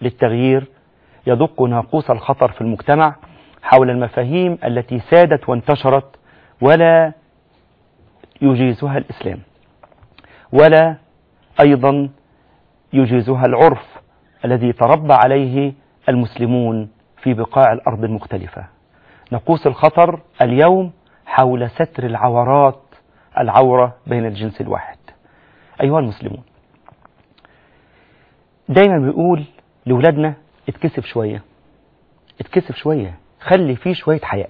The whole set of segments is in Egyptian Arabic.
للتغيير يدق ناقوس الخطر في المجتمع حول المفاهيم التي سادت وانتشرت ولا يجيزها الإسلام ولا أيضا يجيزها العرف الذي تربى عليه المسلمون في بقاع الأرض المختلفة نقوس الخطر اليوم حول ستر العورات العورة بين الجنس الواحد أيها المسلمون دايما بيقول لولادنا اتكسف شوية اتكسف شوية خلي فيه شوية حياء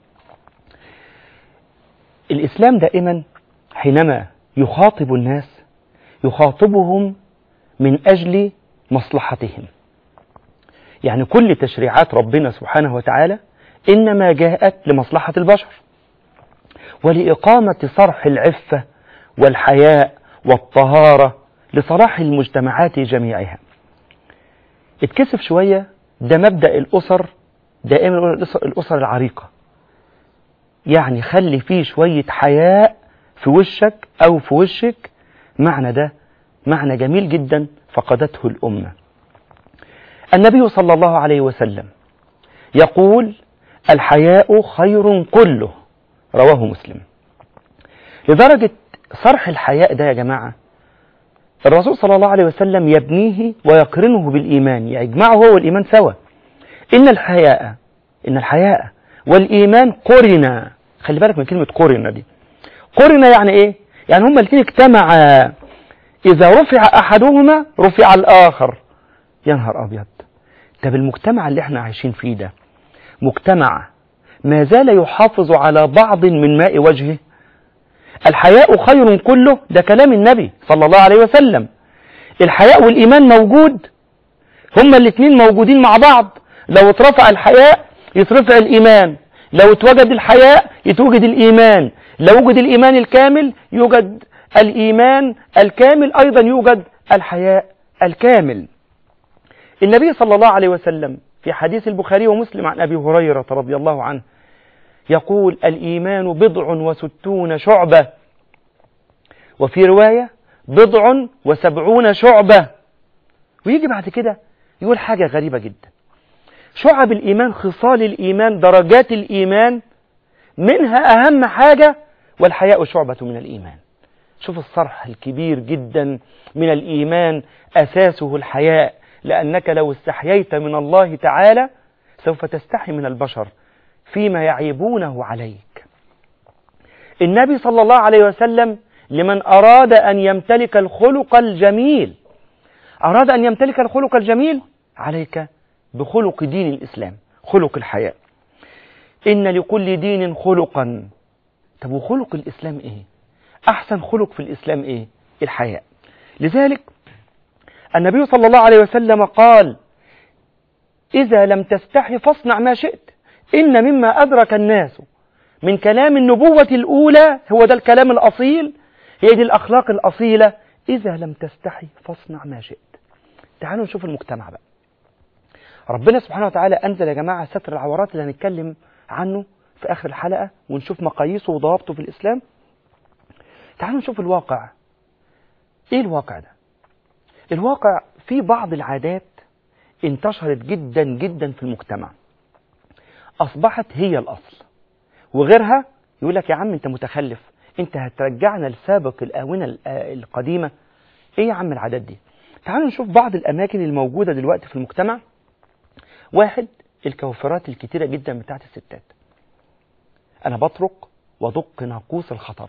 الإسلام دائما حينما يخاطب الناس يخاطبهم من أجل مصلحتهم يعني كل تشريعات ربنا سبحانه وتعالى إنما جاءت لمصلحة البشر ولإقامة صرح العفة والحياء والطهارة لصلاح المجتمعات جميعها اتكسف شوية ده مبدأ الأسر دائما الأسر العريقة يعني خلي فيه شوية حياء في وشك أو في وشك معنى ده معنى جميل جدا فقدته الأمة النبي صلى الله عليه وسلم يقول الحياء خير كله رواه مسلم لدرجة صرح الحياء ده يا جماعة الرسول صلى الله عليه وسلم يبنيه ويقرنه بالإيمان يجمعه هو والإيمان سوا إن الحياء إن الحياء والإيمان قرنا خلي بالك من كلمة قرنا دي قرنا يعني إيه يعني هما الاثنين اجتمعا إذا رفع أحدهما رفع الآخر يا نهار أبيض طب المجتمع اللي احنا عايشين فيه ده مجتمع ما زال يحافظ على بعض من ماء وجهه الحياء خير كله ده كلام النبي صلى الله عليه وسلم الحياء والإيمان موجود هما الاثنين موجودين مع بعض لو اترفع الحياء يترفع الإيمان لو اتوجد الحياء يتوجد الإيمان لو وجد الإيمان الكامل يوجد الإيمان الكامل أيضا يوجد الحياء الكامل النبي صلى الله عليه وسلم في حديث البخاري ومسلم عن أبي هريرة رضي الله عنه يقول الإيمان بضع وستون شعبة وفي رواية بضع وسبعون شعبة ويجي بعد كده يقول حاجة غريبة جدا شعب الإيمان خصال الإيمان درجات الإيمان منها أهم حاجة والحياء شعبة من الإيمان شوف الصرح الكبير جدا من الإيمان أساسه الحياء لأنك لو استحييت من الله تعالى سوف تستحي من البشر فيما يعيبونه عليك النبي صلى الله عليه وسلم لمن أراد أن يمتلك الخلق الجميل أراد أن يمتلك الخلق الجميل عليك بخلق دين الإسلام خلق الحياة إن لكل دين خلقا طب وخلق الإسلام إيه أحسن خلق في الإسلام إيه الحياة لذلك النبي صلى الله عليه وسلم قال إذا لم تستحي فاصنع ما شئت إن مما أدرك الناس من كلام النبوة الأولى هو ده الكلام الأصيل هي دي الأخلاق الأصيلة إذا لم تستحي فاصنع ما شئت تعالوا نشوف المجتمع بقى ربنا سبحانه وتعالى أنزل يا جماعة ستر العورات اللي هنتكلم عنه في آخر الحلقة ونشوف مقاييسه وضوابطه في الإسلام تعالوا نشوف الواقع إيه الواقع ده الواقع في بعض العادات انتشرت جدا جدا في المجتمع أصبحت هي الأصل وغيرها يقول لك يا عم أنت متخلف أنت هترجعنا لسابق الآونة القديمة إيه يا عم العادات دي تعالوا نشوف بعض الأماكن الموجودة دلوقتي في المجتمع واحد الكوافرات الكتيرة جدا بتاعت الستات أنا بطرق ودق ناقوس الخطر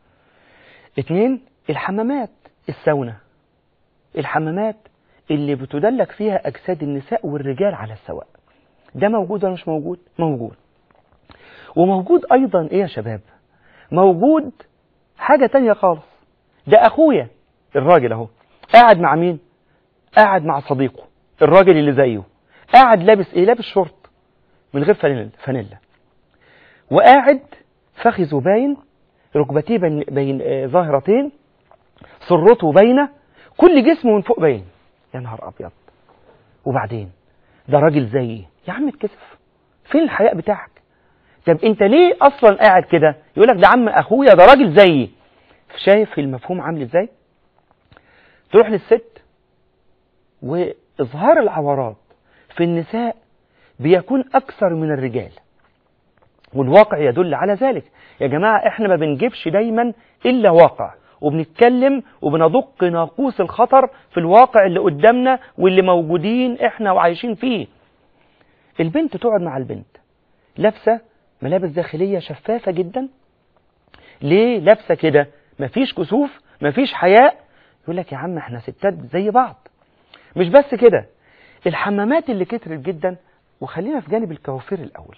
اتنين الحمامات الساونا الحمامات اللي بتدلك فيها أجساد النساء والرجال على السواء ده موجود ولا مش موجود موجود وموجود أيضا إيه يا شباب موجود حاجة تانية خالص ده أخويا الراجل أهو قاعد مع مين قاعد مع صديقه الراجل اللي زيه قاعد لابس إيه لابس شورت من غير فانيلا فانيلا وقاعد فخذه باين ركبتيه بين, بين آه ظاهرتين سرته باينه كل جسمه من فوق باين يا نهار ابيض وبعدين ده راجل زيي يا عم اتكسف فين الحياء بتاعك طب انت ليه اصلا قاعد كده يقول لك ده عم اخويا ده راجل زيي شايف المفهوم عامل ازاي تروح للست إظهار العورات في النساء بيكون أكثر من الرجال والواقع يدل على ذلك يا جماعة احنا ما بنجيبش دايما إلا واقع وبنتكلم وبندق ناقوس الخطر في الواقع اللي قدامنا واللي موجودين احنا وعايشين فيه البنت تقعد مع البنت لابسة ملابس داخلية شفافة جدا ليه لابسة كده مفيش كسوف مفيش حياء يقول لك يا عم احنا ستات زي بعض مش بس كده الحمامات اللي كترت جدا وخلينا في جانب الكوافير الأول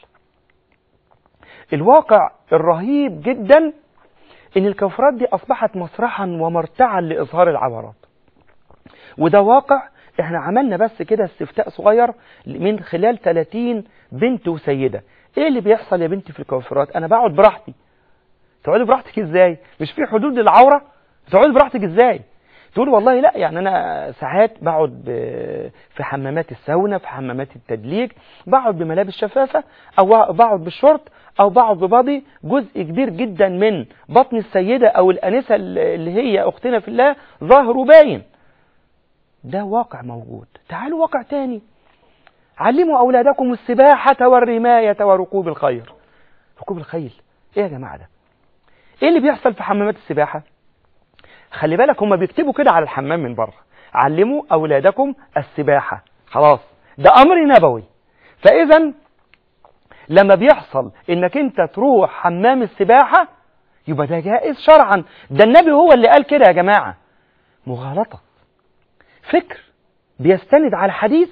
الواقع الرهيب جدا ان الكوافرات دي اصبحت مسرحا ومرتعا لاظهار العورات وده واقع احنا عملنا بس كده استفتاء صغير من خلال 30 بنت وسيدة ايه اللي بيحصل يا بنتي في الكوافرات انا بقعد براحتي تقعدي براحتك ازاي مش في حدود للعورة تقعدي براحتك ازاي تقول والله لا يعني انا ساعات بقعد في حمامات الساونا في حمامات التدليك بقعد بملابس شفافة او بقعد بالشورت او بقعد بباضي جزء كبير جدا من بطن السيدة او الانسة اللي هي اختنا في الله ظاهر وباين ده واقع موجود تعالوا واقع تاني علموا اولادكم السباحة والرماية وركوب الخيل ركوب الخيل ايه يا جماعة ده ايه اللي بيحصل في حمامات السباحة خلي بالك هم بيكتبوا كده على الحمام من بره علموا أولادكم السباحة خلاص ده أمر نبوي فإذا لما بيحصل إنك أنت تروح حمام السباحة يبقى ده جائز شرعا ده النبي هو اللي قال كده يا جماعة مغالطة فكر بيستند على حديث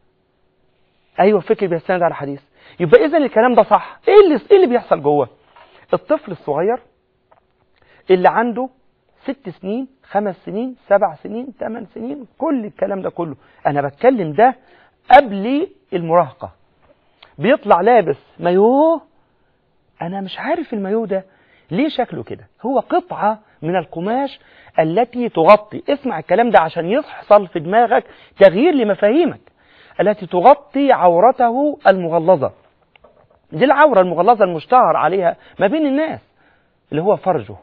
أيوة فكر بيستند على حديث يبقى إذا الكلام ده صح إيه اللي, إيه اللي بيحصل جوه الطفل الصغير اللي عنده ست سنين خمس سنين سبع سنين ثمان سنين كل الكلام ده كله انا بتكلم ده قبل المراهقة بيطلع لابس مايوه انا مش عارف المايوه ده ليه شكله كده هو قطعة من القماش التي تغطي اسمع الكلام ده عشان يحصل في دماغك تغيير لمفاهيمك التي تغطي عورته المغلظة دي العورة المغلظة المشتهر عليها ما بين الناس اللي هو فرجه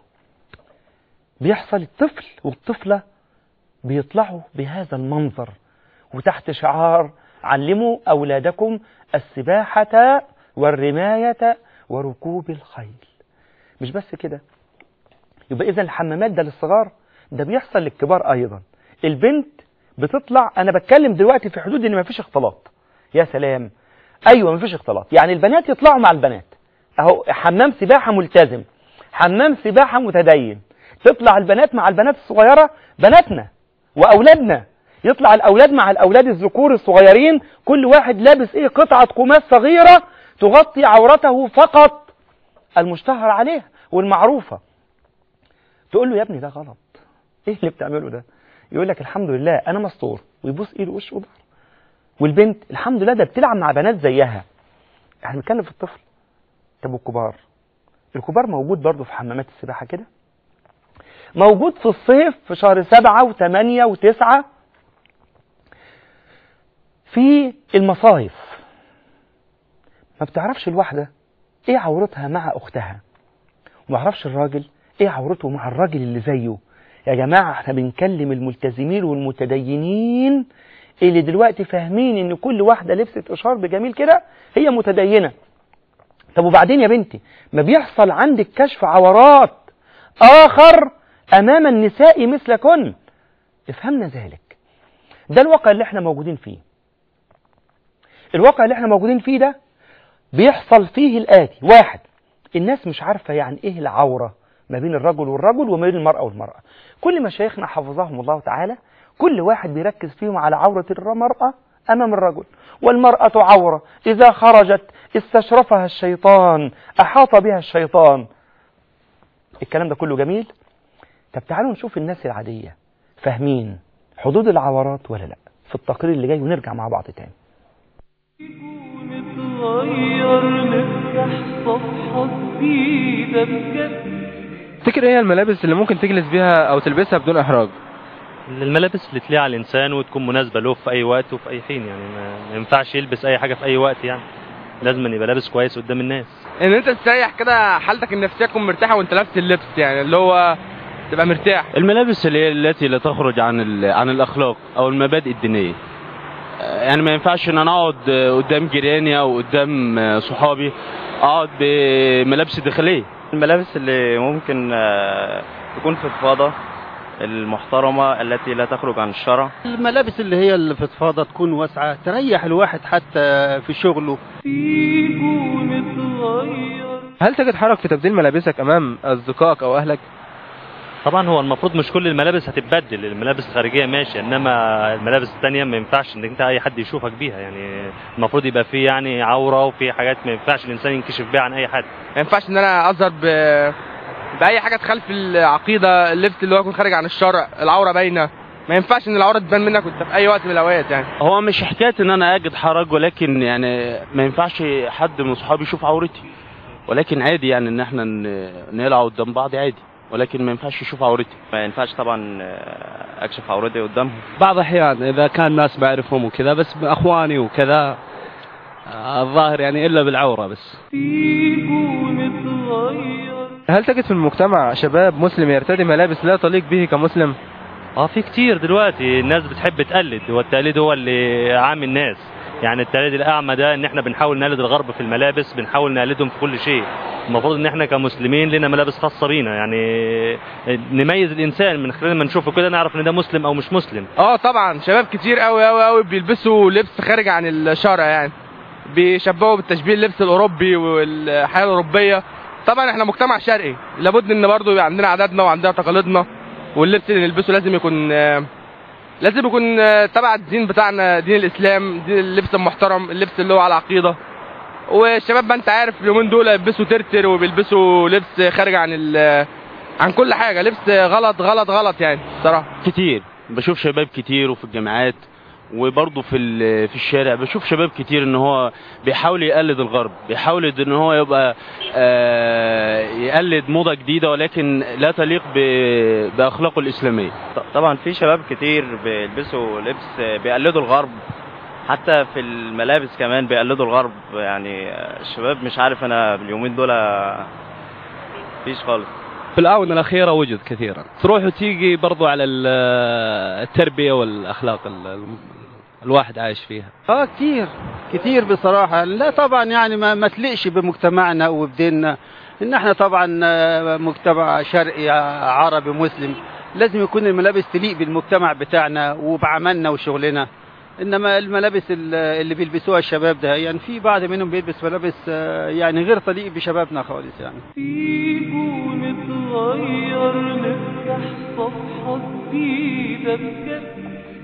بيحصل الطفل والطفلة بيطلعوا بهذا المنظر وتحت شعار علموا أولادكم السباحة والرماية وركوب الخيل مش بس كده يبقى إذا الحمامات ده للصغار ده بيحصل للكبار أيضا البنت بتطلع أنا بتكلم دلوقتي في حدود إن مفيش اختلاط يا سلام أيوة مفيش اختلاط يعني البنات يطلعوا مع البنات أهو حمام سباحة ملتزم حمام سباحة متدين تطلع البنات مع البنات الصغيرة بناتنا وأولادنا يطلع الأولاد مع الأولاد الذكور الصغيرين كل واحد لابس إيه قطعة قماش صغيرة تغطي عورته فقط المشتهر عليها والمعروفة تقول له يا ابني ده غلط إيه اللي بتعمله ده يقول لك الحمد لله أنا مستور ويبوس إيده وشه وظهره والبنت الحمد لله ده بتلعب مع بنات زيها احنا بنتكلم في الطفل طب والكبار الكبار موجود برضه في حمامات السباحة كده موجود في الصيف في شهر سبعة وثمانية وتسعة في المصايف ما بتعرفش الواحدة ايه عورتها مع اختها وما يعرفش الراجل ايه عورته مع الراجل اللي زيه يا جماعة احنا بنكلم الملتزمين والمتدينين اللي دلوقتي فاهمين ان كل واحدة لبست اشار بجميل كده هي متدينة طب وبعدين يا بنتي ما بيحصل عندك كشف عورات اخر امام النساء مثلكن افهمنا ذلك ده الواقع اللي احنا موجودين فيه الواقع اللي احنا موجودين فيه ده بيحصل فيه الآتي واحد الناس مش عارفة يعني ايه العورة ما بين الرجل والرجل وما بين المرأة والمرأة كل مشايخنا حفظهم الله تعالى كل واحد بيركز فيهم على عورة المرأة أمام الرجل والمرأة عورة إذا خرجت استشرفها الشيطان أحاط بها الشيطان الكلام ده كله جميل طب تعالوا نشوف الناس العادية فاهمين حدود العورات ولا لا في التقرير اللي جاي ونرجع مع بعض تاني نتغير نفتح صفحة جديدة بجد تفتكر ايه الملابس اللي ممكن تجلس بيها او تلبسها بدون احراج الملابس اللي تليق على الانسان وتكون مناسبه له في اي وقت وفي اي حين يعني ما ما ينفعش يلبس اي حاجه في اي وقت يعني لازم أن يبقى لابس كويس قدام الناس ان انت تريح كده حالتك النفسيه تكون مرتاحه وانت لابس اللبس يعني اللي هو تبقى مرتاح الملابس اللي هي التي لا تخرج عن ال- عن الاخلاق او المبادئ الدينيه يعني ما ينفعش ان انا اقعد قدام جيراني او قدام صحابي اقعد بملابس داخليه الملابس اللي ممكن آه، تكون فضفاضة المحترمة التي لا تخرج عن الشرع الملابس اللي هي الفضفاضة تكون واسعة تريح الواحد حتى في شغله فيكو نتغير هل تجد حرج في تبديل ملابسك امام اصدقائك او اهلك طبعا هو المفروض مش كل الملابس هتتبدل الملابس الخارجيه ماشي انما الملابس التانية ما ينفعش ان انت اي حد يشوفك بيها يعني المفروض يبقى في يعني عوره وفي حاجات ما ينفعش الانسان ينكشف بيها عن اي حد ما ينفعش ان انا اظهر ب... باي حاجه تخالف العقيده اللبس اللي هو يكون خارج عن الشرع العوره باينه ما ينفعش ان العوره تبان منك وانت في اي وقت من الاوقات يعني هو مش حكايه ان انا اجد حرج ولكن يعني ما ينفعش حد من صحابي يشوف عورتي ولكن عادي يعني ان احنا ن- نقلع قدام بعض عادي ولكن ما ينفعش يشوف عورتي ما ينفعش طبعا آه، اكشف عورتي قدامهم بعض الأحيان إذا كان ناس بعرفهم وكذا بس أخواني وكذا آه، الظاهر يعني إلا بالعورة بس فيكو نتغير هل تجد في المجتمع شباب مسلم يرتدي ملابس لا تليق به كمسلم اه في كتير دلوقتي الناس بتحب تقلد والتقليد هو اللي عامل الناس يعني التقليد الاعمى ده ان احنا بنحاول نقلد الغرب في الملابس بنحاول نقلدهم في كل شيء المفروض ان احنا كمسلمين لنا ملابس خاصه بينا يعني نميز الانسان من خلال ما نشوفه كده نعرف ان ده مسلم او مش مسلم اه طبعا شباب كتير قوي قوي قوي بيلبسوا لبس خارج عن الشرع يعني بيشبهوا بالتشبيه اللبس الاوروبي والحياه الاوروبيه طبعا احنا مجتمع شرقي لابد ان برضه يبقى عندنا عاداتنا وعندنا تقاليدنا واللبس اللي نلبسه لازم يكون آه، لازم يكون آه، تبع الدين بتاعنا دين الاسلام دين اللبس المحترم اللبس اللي هو على عقيده والشباب بقى انت عارف اليومين دول بيلبسوا ترتر وبيلبسوا لبس خارج عن ال عن كل حاجه لبس غلط غلط غلط يعني الصراحه كتير بشوف شباب كتير وفي الجامعات وبرضه في ال- في الشارع بشوف شباب كتير ان هو بيحاول يقلد الغرب بيحاول ان هو يبقى آه، يقلد موضه جديده ولكن لا تليق ب- باخلاقه الاسلاميه ط- طبعا في شباب كتير بيلبسوا لبس آه، بيقلدوا الغرب حتى في الملابس كمان بيقلدوا الغرب يعني آه، الشباب مش عارف انا اليومين دول مفيش خالص في الآونة الأخيرة وجد كثيرا تروح وتيجي برضو على ال- التربية والأخلاق ال- ال- الواحد عايش فيها اه كثير كثير بصراحة لا طبعا يعني ما, ما تليقش بمجتمعنا وبديننا ان احنا طبعا آه، مجتمع شرقي آه، عربي مسلم لازم يكون الملابس تليق بالمجتمع بتاعنا وبعملنا وشغلنا انما الملابس ال- اللي بيلبسوها الشباب ده يعني في بعض منهم بيلبس ملابس آه، يعني غير تليق بشبابنا خالص يعني فيكو نتغير نفتح صفحة جديدة بجد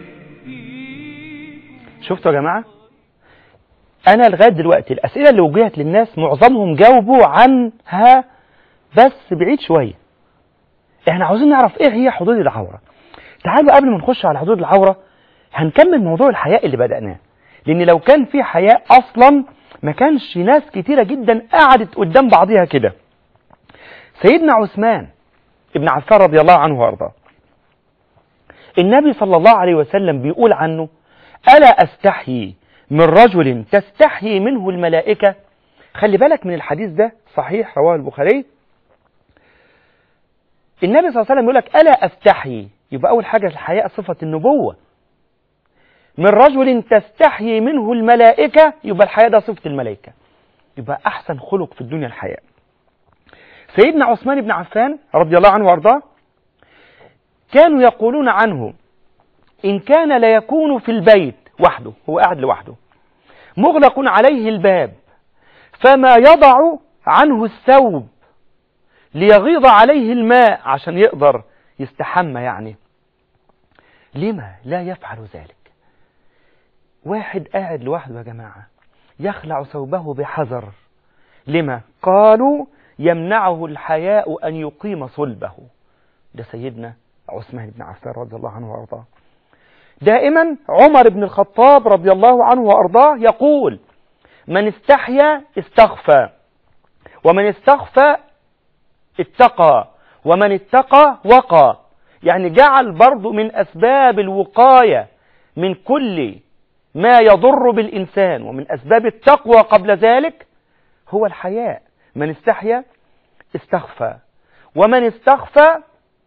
فيكو شفتوا يا جماعة أنا لغاية دلوقتي الأسئلة اللي وجهت للناس معظمهم جاوبوا عنها بس بعيد شوية احنا عاوزين نعرف ايه هي حدود العورة تعالوا قبل ما نخش على حدود العورة هنكمل موضوع الحياء اللي بدأناه لأن لو كان في حياء أصلا ما كانش ناس كتيرة جدا قعدت قدام بعضها كده سيدنا عثمان ابن عفان رضي الله عنه وارضاه النبي صلى الله عليه وسلم بيقول عنه ألا أستحيي من رجل تستحيي منه الملائكة خلي بالك من الحديث ده صحيح رواه البخاري النبي صلى الله عليه وسلم يقول لك ألا أستحيي يبقى أول حاجة الحياء صفة النبوة من رجل تستحيي منه الملائكة يبقى الحياء ده صفة الملائكة يبقى أحسن خلق في الدنيا الحياء سيدنا عثمان بن عفان رضي الله عنه وارضاه كانوا يقولون عنه إن كان ليكون في البيت وحده هو قاعد لوحده مغلق عليه الباب فما يضع عنه الثوب ليغيض عليه الماء عشان يقدر يستحمى يعني لما لا يفعل ذلك واحد قاعد لوحده يا جماعة يخلع ثوبه بحذر لما قالوا يمنعه الحياء أن يقيم صلبه ده سيدنا عثمان بن عفان رضي الله عنه وارضاه دائما عمر بن الخطاب رضي الله عنه وارضاه يقول من استحيا استخفى ومن استخفى اتقى ومن اتقى وقى يعني جعل برضو من اسباب الوقايه من كل ما يضر بالانسان ومن اسباب التقوى قبل ذلك هو الحياء من استحيا استخفى ومن استخفى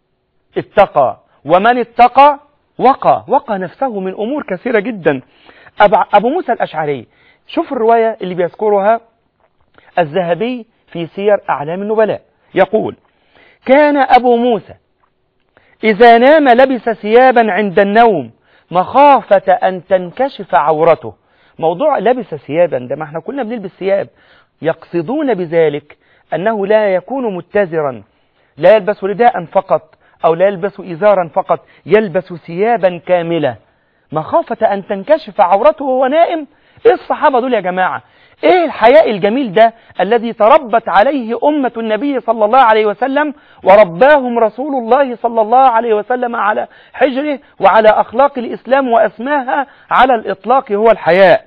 اتقى ومن اتقى وقى وقى نفسه من أمور كثيرة جدا أب- أبو موسى الأشعري شوف الرواية اللي بيذكرها الذهبي في سير أعلام النبلاء يقول كان أبو موسى إذا نام لبس ثيابا عند النوم مخافة أن تنكشف عورته موضوع لبس ثيابا ده ما احنا كلنا بنلبس ثياب يقصدون بذلك أنه لا يكون متزرا لا يلبس رداء فقط أو لا يلبس إزارا فقط يلبس ثيابا كاملة مخافة أن تنكشف عورته وهو نائم إيه الصحابة دول يا جماعة إيه الحياء الجميل ده الذي تربت عليه أمة النبي صلى الله عليه وسلم ورباهم رسول الله صلى الله عليه وسلم على حجره وعلى أخلاق الإسلام وأسماها على الإطلاق هو الحياء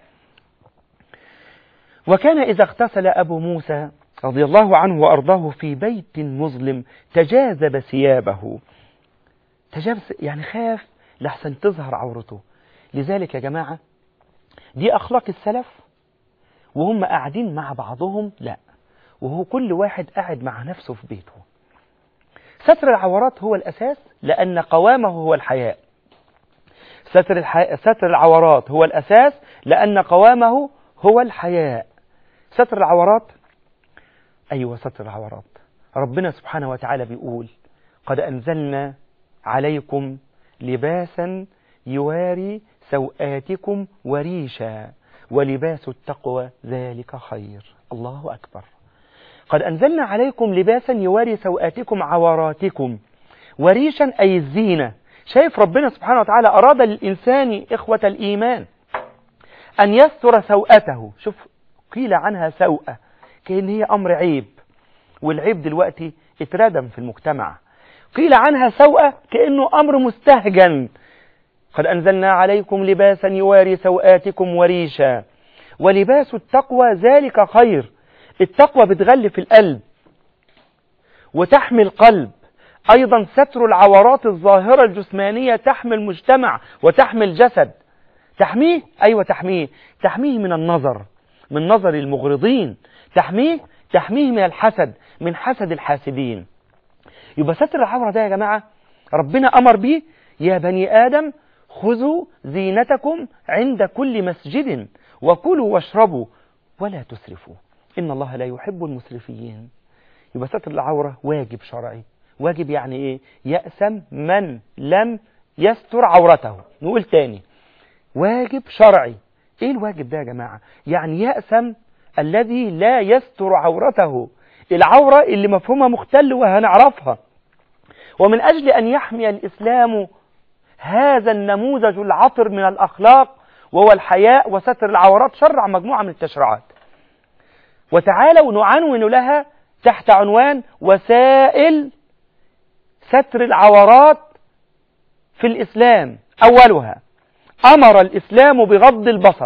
وكان إذا اغتسل أبو موسى رضي الله عنه وأرضاه في بيت مظلم تجاذب ثيابه تجاذب يعني خاف لحسن تظهر عورته لذلك يا جماعة دي أخلاق السلف وهم قاعدين مع بعضهم لا وهو كل واحد قاعد مع نفسه في بيته ستر العورات هو الأساس لأن قوامه هو الحياء ستر, الح... ستر العورات هو الأساس لأن قوامه هو الحياء ستر العورات أيوة ستر العورات ربنا سبحانه وتعالى بيقول قد أنزلنا عليكم لباسا يواري سوآتكم وريشا ولباس التقوى ذلك خير الله أكبر قد أنزلنا عليكم لباسا يواري سوآتكم عوراتكم وريشا أي الزينة شايف ربنا سبحانه وتعالى أراد للإنسان إخوة الإيمان أن يستر سوءته شوف قيل عنها سوءة كأن هي أمر عيب والعيب دلوقتي اتردم في المجتمع قيل عنها سوءة كأنه أمر مستهجن قد أنزلنا عليكم لباسا يواري سوآتكم وريشا ولباس التقوى ذلك خير التقوى بتغلف القلب وتحمي القلب أيضا ستر العورات الظاهرة الجسمانية تحمي المجتمع وتحمي الجسد تحميه أيوة تحميه تحميه من النظر من نظر المغرضين تحميه تحميه من الحسد من حسد الحاسدين يبقى ستر العورة ده يا جماعة ربنا أمر به يا بني آدم خذوا زينتكم عند كل مسجد وكلوا واشربوا ولا تسرفوا إن الله لا يحب المسرفين يبقى ستر العورة واجب شرعي واجب يعني إيه يأسم من لم يستر عورته نقول تاني واجب شرعي إيه الواجب ده يا جماعة يعني يأسم الذي لا يستر عورته العورة اللي مفهومها مختل وهنعرفها ومن أجل أن يحمي الإسلام هذا النموذج العطر من الأخلاق وهو الحياء وستر العورات شرع مجموعة من التشريعات وتعالوا نعنون لها تحت عنوان وسائل ستر العورات في الإسلام أولها أمر الإسلام بغض البصر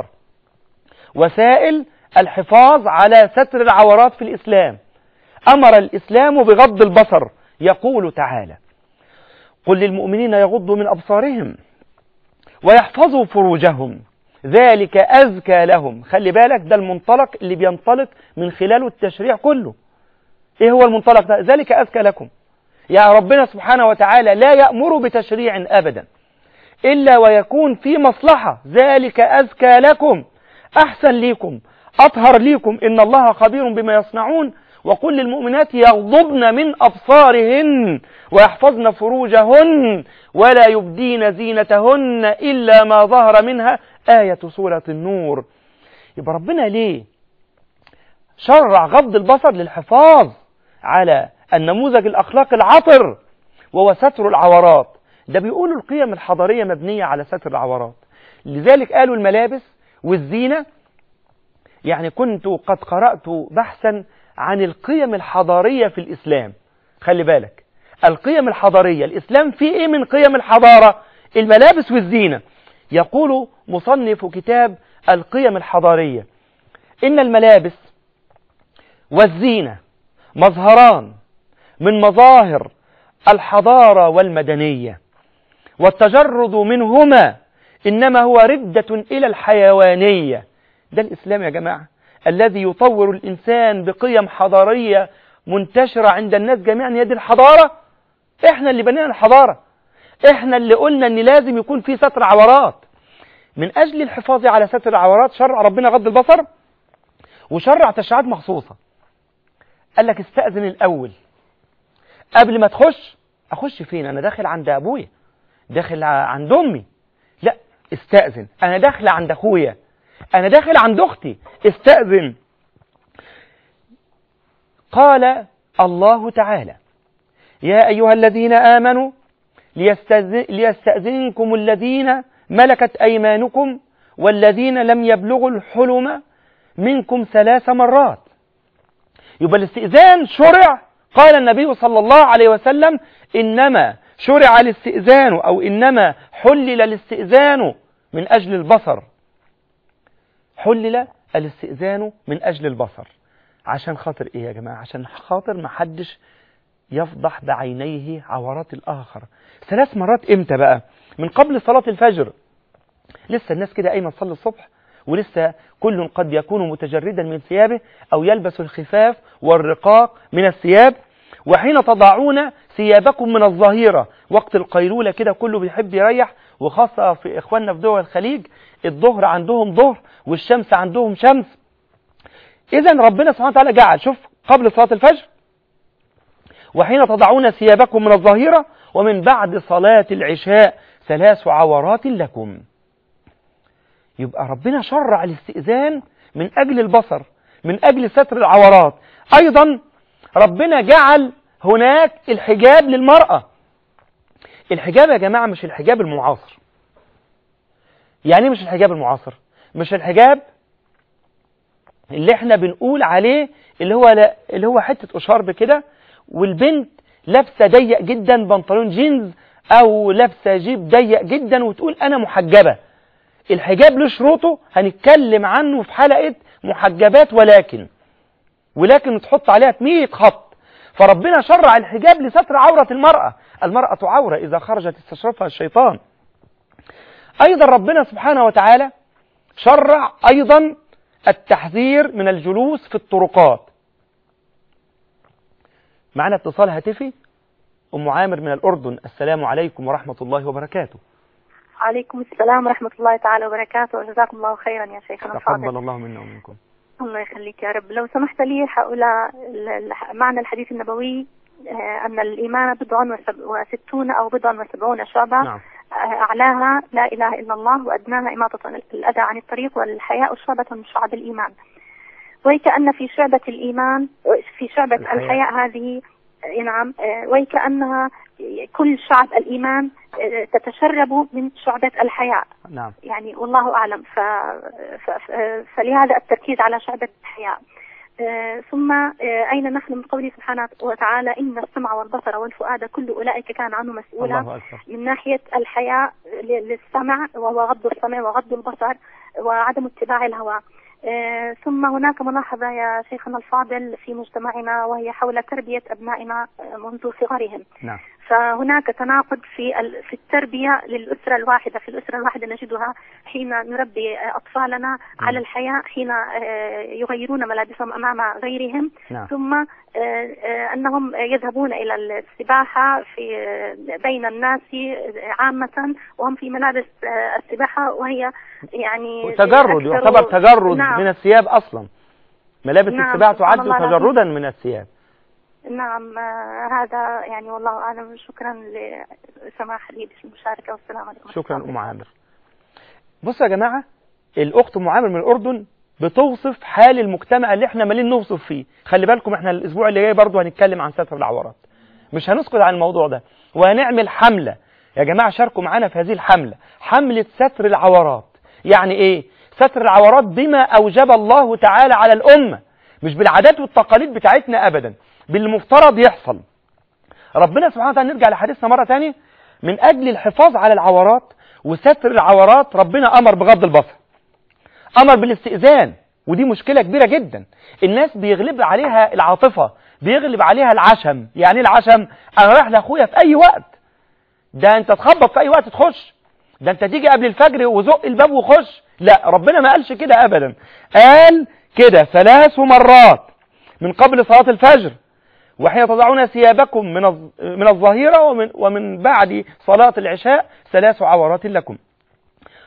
وسائل الحفاظ على ستر العورات في الإسلام أمر الإسلام بغض البصر يقول تعالى قل للمؤمنين يغضوا من أبصارهم ويحفظوا فروجهم ذلك أزكى لهم خلي بالك ده المنطلق اللي بينطلق من خلاله التشريع كله إيه هو المنطلق ده ذلك أزكى لكم يا ربنا سبحانه وتعالى لا يأمر بتشريع أبدا إلا ويكون في مصلحة ذلك أزكى لكم أحسن ليكم أطهر ليكم إن الله خبير بما يصنعون وقل للمؤمنات يغضبن من أبصارهن ويحفظن فروجهن ولا يبدين زينتهن إلا ما ظهر منها آية سورة النور يبقى ربنا ليه شرع غض البصر للحفاظ على النموذج الأخلاق العطر وهو ستر العورات ده بيقولوا القيم الحضارية مبنية على ستر العورات لذلك قالوا الملابس والزينة يعني كنت قد قرأت بحثا عن القيم الحضارية في الإسلام خلي بالك القيم الحضارية الإسلام فيه إيه من قيم الحضارة الملابس والزينة يقول مصنف كتاب القيم الحضارية إن الملابس والزينة مظهران من مظاهر الحضارة والمدنية والتجرد منهما إنما هو ردة إلى الحيوانية ده الإسلام يا جماعة الذي يطور الإنسان بقيم حضارية منتشرة عند الناس جميعا يد الحضارة إحنا اللي بنينا الحضارة إحنا اللي قلنا أن لازم يكون في ستر عورات من أجل الحفاظ على ستر العورات شرع ربنا غض البصر وشرع تشريعات مخصوصة قال لك استأذن الأول قبل ما تخش أخش فين أنا داخل عند أبويا داخل ع- عند أمي لا استأذن أنا داخل عند أخويا أنا داخل عند أختي استأذن قال الله تعالى يا أيها الذين آمنوا ليستأذن ليستأذنكم الذين ملكت أيمانكم والذين لم يبلغوا الحلم منكم ثلاث مرات يبقى الاستئذان شرع قال النبي صلى الله عليه وسلم إنما شرع الاستئذان أو إنما حلل الاستئذان من أجل البصر حلل الاستئذان من أجل البصر عشان خاطر إيه يا جماعة عشان خاطر ما حدش يفضح بعينيه عورات الآخر ثلاث مرات إمتى بقى من قبل صلاة الفجر لسه الناس كده قايمة تصلي الصبح ولسه كل قد يكون متجردا من ثيابه أو يلبس الخفاف والرقاق من الثياب وحين تضعون ثيابكم من الظهيرة وقت القيلولة كده كله بيحب يريح وخاصة في إخواننا في دول الخليج الظهر عندهم ظهر والشمس عندهم شمس إذا ربنا سبحانه وتعالى جعل شوف قبل صلاة الفجر وحين تضعون ثيابكم من الظهيرة ومن بعد صلاة العشاء ثلاث عورات لكم يبقى ربنا شرع الاستئذان من أجل البصر من أجل ستر العورات أيضا ربنا جعل هناك الحجاب للمرأة الحجاب يا جماعة مش الحجاب المعاصر يعني إيه مش الحجاب المعاصر مش الحجاب اللي احنا بنقول عليه اللي هو لا اللي هو حتة قشارب كده والبنت لابسة ضيق جدا بنطلون جينز او لابسة جيب ضيق جدا وتقول انا محجبة الحجاب له شروطه هنتكلم عنه في حلقة محجبات ولكن ولكن تحط عليها 100 خط فربنا شرع الحجاب لستر عورة المرأة المرأة عورة إذا خرجت استشرفها الشيطان أيضا ربنا سبحانه وتعالى شرع أيضا التحذير من الجلوس في الطرقات معنا اتصال هاتفي أم عامر من الأردن السلام عليكم ورحمة الله وبركاته عليكم السلام ورحمة الله تعالى وبركاته وجزاكم الله خيرا يا شيخنا تقبل الفاضل الله منا ومنكم الله يخليك يا رب لو سمحت لي حول ال- ال- معنى الحديث النبوي آه، أن الإيمان بضع وسب- وستون أو بضع وسبعون شعبة نعم آه، أعلاها لا إله إلا الله وأدناها إماطة الأذى عن الطريق والحياء شعبة من شعب الإيمان وكأن في شعبة الإيمان في شعبة الحياء. الحياء هذه آه، نعم آه، وكأنها كل شعب الإيمان آه، تتشرب من شعبة الحياء نعم يعني والله أعلم ف... ف... ف... فلهذا التركيز على شعبة الحياء آه، ثم آه، أين نحن من قوله سبحانه وتعالى إن السمع والبصر والفؤاد كل أولئك كان عنه مسؤولا الله أكبر من ناحية الحياء ل- للسمع وهو غض السمع وغض البصر وعدم اتباع الهوى آه، ثم هناك ملاحظة يا شيخنا الفاضل في مجتمعنا وهي حول تربية أبنائنا آه، منذ صغرهم نعم فهناك تناقض في ال- في التربية للأسرة الواحدة في الأسرة الواحدة نجدها حين نربي آه، أطفالنا على الحياء حين آه، يغيرون ملابسهم أمام غيرهم نعم ثم آه، آه، أنهم يذهبون إلى السباحة في آه، بين الناس آه، عامة وهم في ملابس آه، السباحة وهي يعني تجرد أكثر- يعتبر تجرد نعم. من الثياب أصلا ملابس نعم، السباع سبحان تعد الله العظيم. تجردا من الثياب نعم آه، هذا يعني والله أعلم شكرا لسماح لي بالمشاركة والسلام عليكم شكرا أم عامر بصوا يا جماعة الأخت أم عامر من الأردن بتوصف حال المجتمع اللي احنا مالين نوصف فيه خلي بالكم احنا الأسبوع اللي جاي برضو هنتكلم عن ستر العورات مش هنسكت عن الموضوع ده وهنعمل حملة يا جماعة شاركوا معانا في هذه الحملة حملة ستر العورات يعني ايه ستر العورات بما أوجب الله تعالى على الأمة مش بالعادات والتقاليد بتاعتنا أبدا بالمفترض يحصل ربنا سبحانه وتعالى نرجع لحديثنا مرة تانية من أجل الحفاظ على العورات وستر العورات ربنا أمر بغض البصر أمر بالاستئذان ودي مشكلة كبيرة جدا الناس بيغلب عليها العاطفة بيغلب عليها العشم يعني إيه العشم أنا رايح لأخويا في أي وقت ده أنت تخبط في أي وقت تخش ده أنت تيجي قبل الفجر وزق الباب وخش لا ربنا ما قالش كده أبدا قال كده ثلاث مرات من قبل صلاة الفجر وحين تضعون ثيابكم من الظ- من الظهيرة ومن, ومن بعد صلاة العشاء ثلاث عورات لكم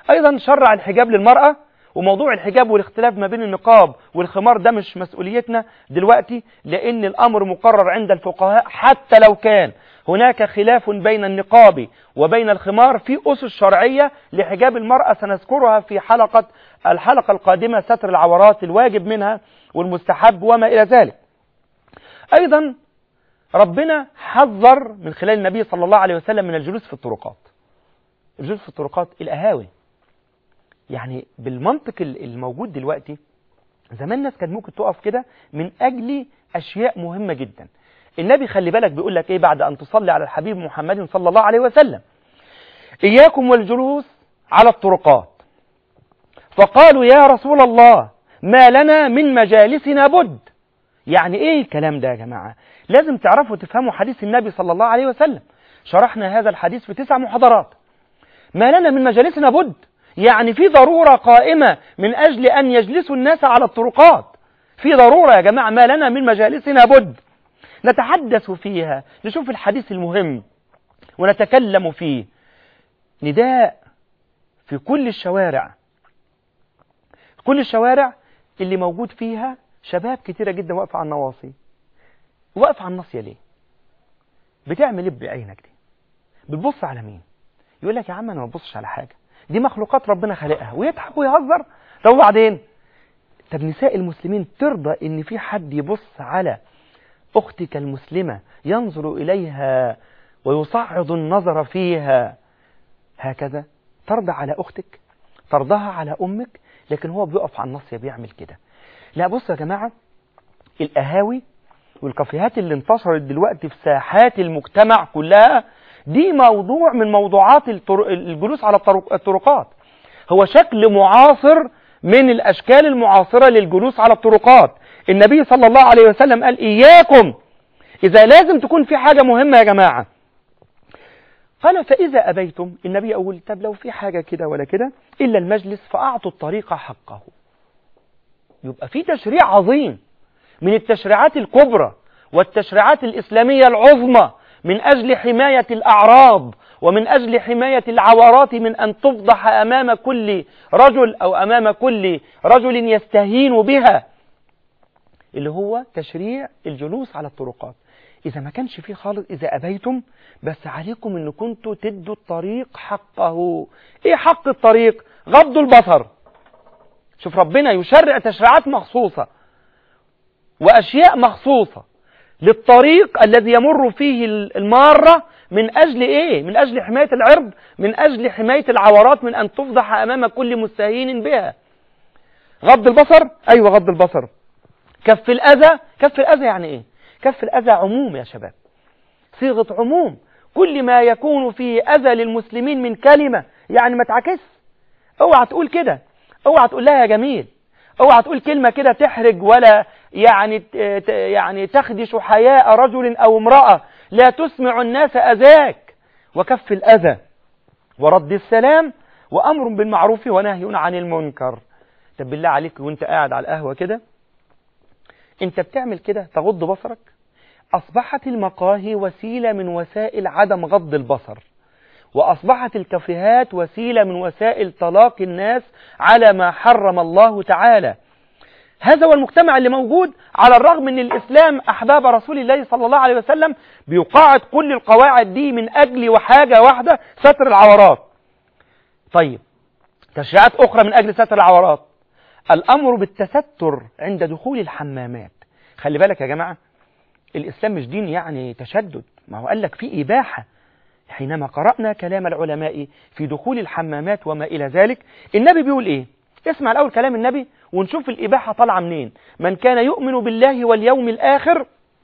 أيضا شرع الحجاب للمرأة وموضوع الحجاب والاختلاف ما بين النقاب والخمار ده مش مسؤوليتنا دلوقتي لأن الأمر مقرر عند الفقهاء حتى لو كان هناك خلاف بين النقاب وبين الخمار في أسس شرعية لحجاب المرأة سنذكرها في حلقة الحلقة القادمة ستر العورات الواجب منها والمستحب وما إلى ذلك أيضا ربنا حذر من خلال النبي صلى الله عليه وسلم من الجلوس في الطرقات الجلوس في الطرقات القهاوي يعني بالمنطق الموجود دلوقتي زمان الناس كانت ممكن تقف كده من أجل أشياء مهمة جدا النبي خلي بالك بيقول لك إيه بعد أن تصلي على الحبيب محمد صلى الله عليه وسلم إياكم والجلوس على الطرقات فقالوا يا رسول الله ما لنا من مجالسنا بد يعني إيه الكلام ده يا جماعة لازم تعرفوا تفهموا حديث النبي صلى الله عليه وسلم شرحنا هذا الحديث في تسع محاضرات ما لنا من مجالسنا بد يعني في ضرورة قائمة من أجل أن يجلسوا الناس على الطرقات في ضرورة يا جماعة ما لنا من مجالسنا بد نتحدث فيها نشوف الحديث المهم ونتكلم فيه نداء في كل الشوارع كل الشوارع اللي موجود فيها شباب كتيرة جدا واقفة على النواصي واقفة على الناصية ليه بتعمل ايه بعينك دي بتبص على مين يقول لك يا عم انا ما ببصش على حاجة دي مخلوقات ربنا خلقها ويضحك ويهزر طب وبعدين طب نساء المسلمين ترضى ان في حد يبص على اختك المسلمة ينظر اليها ويصعد النظر فيها هكذا ترضى على اختك ترضاها على امك لكن هو بيقف على النص بيعمل كده لا بص يا جماعة القهاوي والكافيهات اللي انتشرت دلوقتي في ساحات المجتمع كلها دي موضوع من موضوعات الطر... الجلوس على الطرق... الطرقات هو شكل معاصر من الأشكال المعاصرة للجلوس على الطرقات النبي صلى الله عليه وسلم قال إياكم إذا لازم تكون في حاجة مهمة يا جماعة قال فإذا أبيتم النبي أقول طب لو في حاجة كده ولا كده إلا المجلس فأعطوا الطريق حقه يبقى في تشريع عظيم من التشريعات الكبرى والتشريعات الإسلامية العظمى من أجل حماية الأعراض ومن أجل حماية العورات من أن تفضح أمام كل رجل أو أمام كل رجل يستهين بها اللي هو تشريع الجلوس على الطرقات إذا ما كانش فيه خالص إذا أبيتم بس عليكم أن كنتوا تدوا الطريق حقه إيه حق الطريق غض البصر شوف ربنا يشرع تشريعات مخصوصة وأشياء مخصوصة للطريق الذي يمر فيه المارة من أجل إيه؟ من أجل حماية العرض من أجل حماية العورات من أن تفضح أمام كل مستهين بها غض البصر أيوة غض البصر كف الأذى كف الأذى يعني إيه؟ كف الأذى عموم يا شباب صيغة عموم كل ما يكون فيه أذى للمسلمين من كلمة يعني ما تعكس اوعى تقول كده اوعى تقول لها يا جميل اوعى تقول كلمة كده تحرج ولا يعني يعني تخدش حياء رجل أو امرأة لا تسمع الناس أذاك وكف الأذى ورد السلام وأمر بالمعروف ونهي عن المنكر طب بالله عليك وانت قاعد على القهوة كده انت بتعمل كده تغض بصرك أصبحت المقاهي وسيلة من وسائل عدم غض البصر وأصبحت الكافيهات وسيلة من وسائل طلاق الناس على ما حرم الله تعالى هذا هو المجتمع اللي موجود على الرغم من الإسلام أحباب رسول الله صلى الله عليه وسلم بيقاعد كل القواعد دي من أجل وحاجة واحدة ستر العورات طيب تشريعات أخرى من أجل ستر العورات الأمر بالتستر عند دخول الحمامات خلي بالك يا جماعة الإسلام مش دين يعني تشدد ما هو قال لك في إباحة حينما قرأنا كلام العلماء في دخول الحمامات وما إلى ذلك النبي بيقول إيه اسمع الأول كلام النبي ونشوف الإباحة طالعة منين من كان يؤمن بالله واليوم الآخر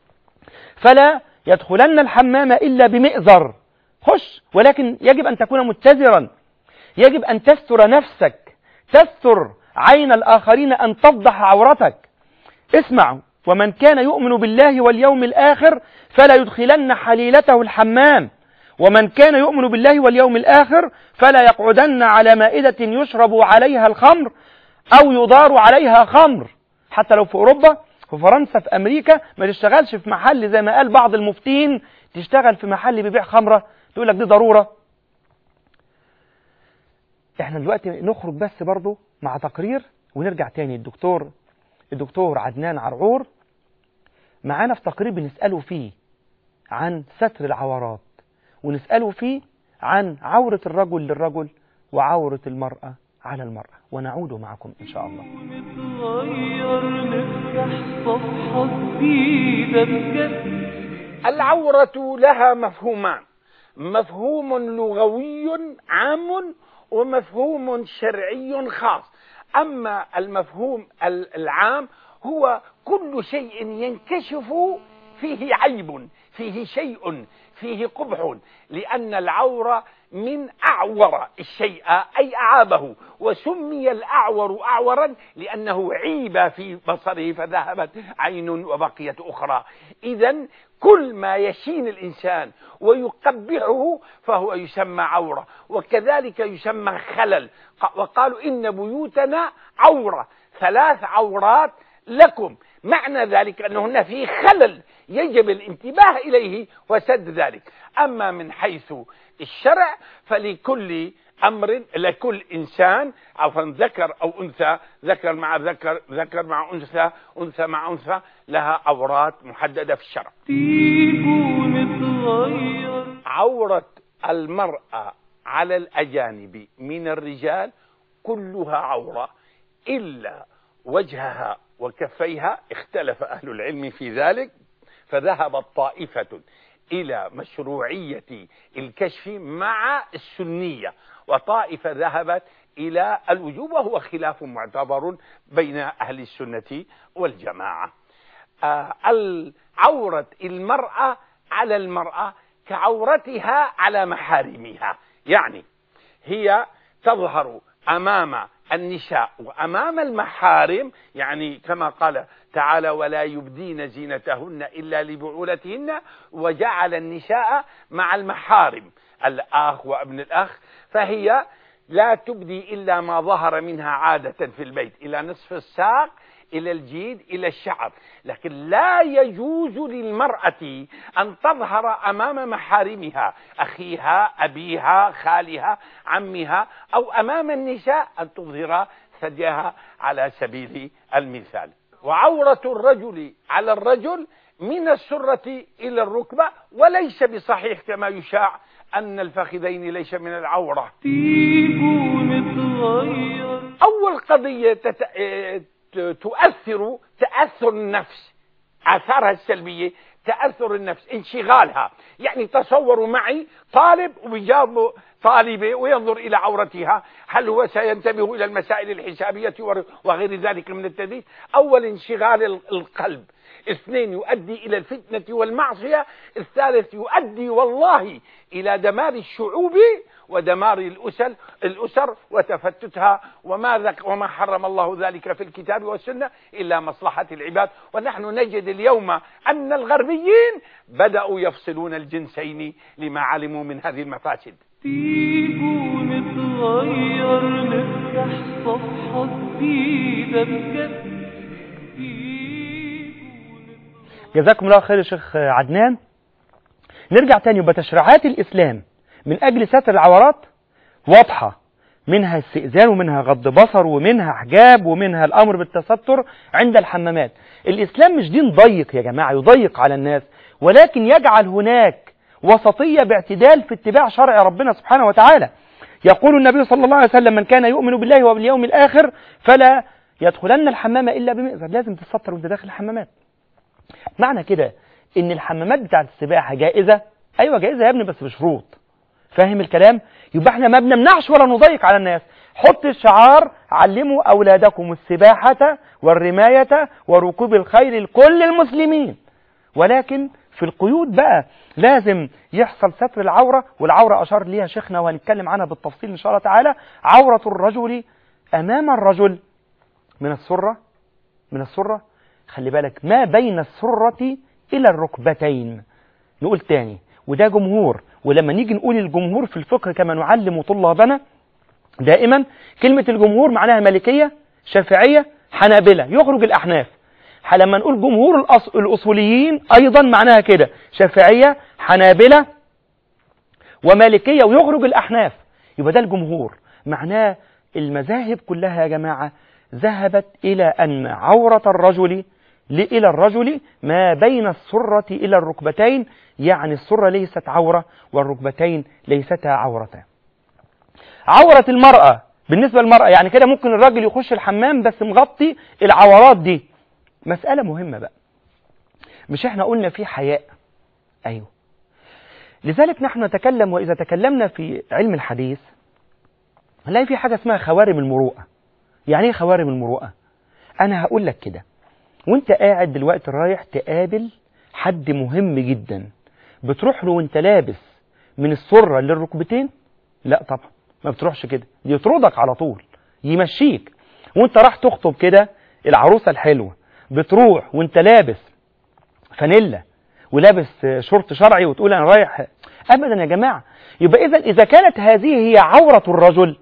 فلا يدخلن الحمام إلا بمئزر خش ولكن يجب أن تكون متزرا يجب أن تستر نفسك تستر عين الآخرين أن تفضح عورتك اسمع ومن كان يؤمن بالله واليوم الآخر فلا يدخلن حليلته الحمام ومن كان يؤمن بالله واليوم الآخر فلا يقعدن على مائدة يشرب عليها الخمر أو يضار عليها خمر حتى لو في أوروبا في فرنسا في أمريكا ما تشتغلش في محل زي ما قال بعض المفتين تشتغل في محل بيبيع خمرة تقول لك دي ضرورة احنا دلوقتي نخرج بس برضو مع تقرير ونرجع تاني الدكتور الدكتور عدنان عرعور معانا في تقرير بنسأله فيه عن ستر العورات ونسأله فيه عن عورة الرجل للرجل وعورة المرأة على المرأة ونعود معكم إن شاء الله نتغير نفتح صفحة جديدة بجد العورة لها مفهومان مفهوم لغوي عام ومفهوم شرعي خاص أما المفهوم ال- العام هو كل شيء ينكشف فيه عيب فيه شيء فيه قبح لأن العورة من أعور الشيء أي أعابه وسمي الأعور أعورا لأنه عيب في بصره فذهبت عين وبقيت أخرى إذا كل ما يشين الإنسان ويقبحه فهو يسمى عورة وكذلك يسمى خلل ق- وقالوا إن بيوتنا عورة ثلاث عورات لكم معنى ذلك أنهن في خلل يجب الانتباه إليه وسد ذلك أما من حيث الشرع فلكل أمر لكل إنسان أو ذكر أو أنثى ذكر مع ذكر ذكر مع أنثى أنثى مع أنثى لها عورات محددة في الشرع تيجوا نتغير عورة المرأة على الأجانب من الرجال كلها عورة إلا وجهها وكفيها اختلف أهل العلم في ذلك فذهبت طائفة إلى مشروعية الكشف مع السنية وطائفة ذهبت إلى الوجوب وهو خلاف معتبر بين أهل السنة والجماعة آه، العورة المرأة على المرأة كعورتها على محارمها يعني هي تظهر أمام النساء وأمام المحارم يعني كما قال تعالى ولا يبدين زينتهن إلا لبعولتهن وجعل النساء مع المحارم الأخ وابن الأخ فهي لا تبدي إلا ما ظهر منها عادة في البيت إلى نصف الساق إلى الجيد إلى الشعر لكن لا يجوز للمرأة أن تظهر أمام محارمها أخيها أبيها خالها عمها أو أمام النساء أن تظهر ثديها على سبيل المثال وعورة الرجل على الرجل من السرة إلى الركبة وليس بصحيح كما يشاع أن الفخذين ليس من العورة تيجوا نتغير أول قضية تت... اه ت- تؤثر تأثر النفس آثارها السلبية تأثر النفس انشغالها يعني تصوروا معي طالب وبيجاوب طالبة وينظر إلى عورتها هل هو سينتبه إلى المسائل الحسابية ور- وغير ذلك من التدريس أول انشغال ال- القلب اثنين يؤدي إلى الفتنة والمعصية الثالث يؤدي والله إلى دمار الشعوب ودمار الأسل الأسر وتفتتها وما ذك وما حرم الله ذلك في الكتاب والسنة إلا مصلحة العباد ونحن نجد اليوم أن الغربيين بدأوا يفصلون الجنسين لما علموا من هذه المفاسد تيجوا نتغير نفتح صفحة جديدة بجد تيجوا نتغير جزاكم الله خير يا شيخ عدنان نرجع تاني يبقى تشريعات الإسلام من أجل ستر العورات واضحة منها استئذان ومنها غض بصر ومنها حجاب ومنها الأمر بالتستر عند الحمامات الإسلام مش دين ضيق يا جماعة يضيق على الناس ولكن يجعل هناك وسطية باعتدال في اتباع شرع ربنا سبحانه وتعالى يقول النبي صلى الله عليه وسلم من كان يؤمن بالله وباليوم الآخر فلا يدخلن الحمام إلا بمئزر لازم تستر وانت داخل الحمامات معنى كده ان الحمامات بتاعت السباحة جائزة ايوه جائزة يا ابني بس بشروط فاهم الكلام يبقى احنا ما بنمنعش ولا نضيق على الناس حط الشعار علموا اولادكم السباحة والرماية وركوب الخيل لكل المسلمين ولكن في القيود بقى لازم يحصل ستر العورة والعورة أشار ليها شيخنا وهنتكلم عنها بالتفصيل إن شاء الله تعالى عورة الرجل أمام الرجل من السرة من السرة خلي بالك ما بين السرة إلى الركبتين نقول تاني وده جمهور ولما نيجي نقول الجمهور في الفقه كما نعلم طلابنا دائما كلمة الجمهور معناها مالكية شافعية حنابلة يخرج الأحناف لما نقول جمهور الأص... الأصوليين أيضا معناها كده شافعية حنابلة ومالكية ويخرج الأحناف يبقى ده الجمهور معناه المذاهب كلها يا جماعة ذهبت إلى أن عورة الرجل ل- إلى الرجل ما بين السرة إلى الركبتين يعني السرة ليست عورة والركبتين ليستا عورة عورة المرأة بالنسبة للمرأة يعني كده ممكن الراجل يخش الحمام بس مغطي العورات دي مسألة مهمة بقى مش احنا قلنا في حياء ايوه لذلك نحن نتكلم واذا تكلمنا في علم الحديث هنلاقي في حاجة اسمها خوارم المروءة يعني ايه خوارم المروءة انا هقول لك كده وانت قاعد دلوقتي رايح تقابل حد مهم جدا بتروح له وانت لابس من السرة للركبتين لا طبعا ما بتروحش كده يطردك على طول يمشيك وانت راح تخطب كده العروسة الحلوة بتروح وانت لابس فانيلا ولابس شورت شرعي وتقول انا رايح ابدا يا جماعة يبقى اذا اذا كانت هذه هي عورة الرجل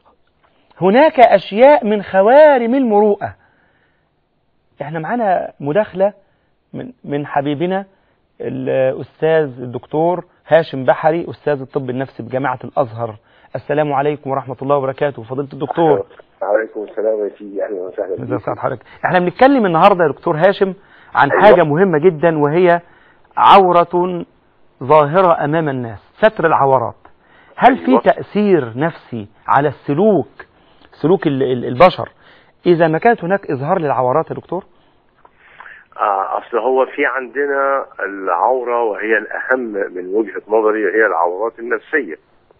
هناك اشياء من خوارم المروءة احنا معانا مداخلة من من حبيبنا الاستاذ الدكتور هاشم بحري استاذ الطب النفسي بجامعة الازهر السلام عليكم ورحمة الله وبركاته فضيلة الدكتور عليكم السلام يا سيدي اهلا وسهلا ازي سعد حضرتك احنا بنتكلم النهارده يا دكتور هاشم عن أيوة. حاجة مهمة جدا وهي عورة ظاهرة امام الناس ستر العورات هل في أيوة. تأثير نفسي على السلوك سلوك ال- ال- البشر اذا ما كانت هناك اظهار للعورات يا دكتور آه اصل هو في عندنا العوره وهي الاهم من وجهه نظري هي العورات النفسيه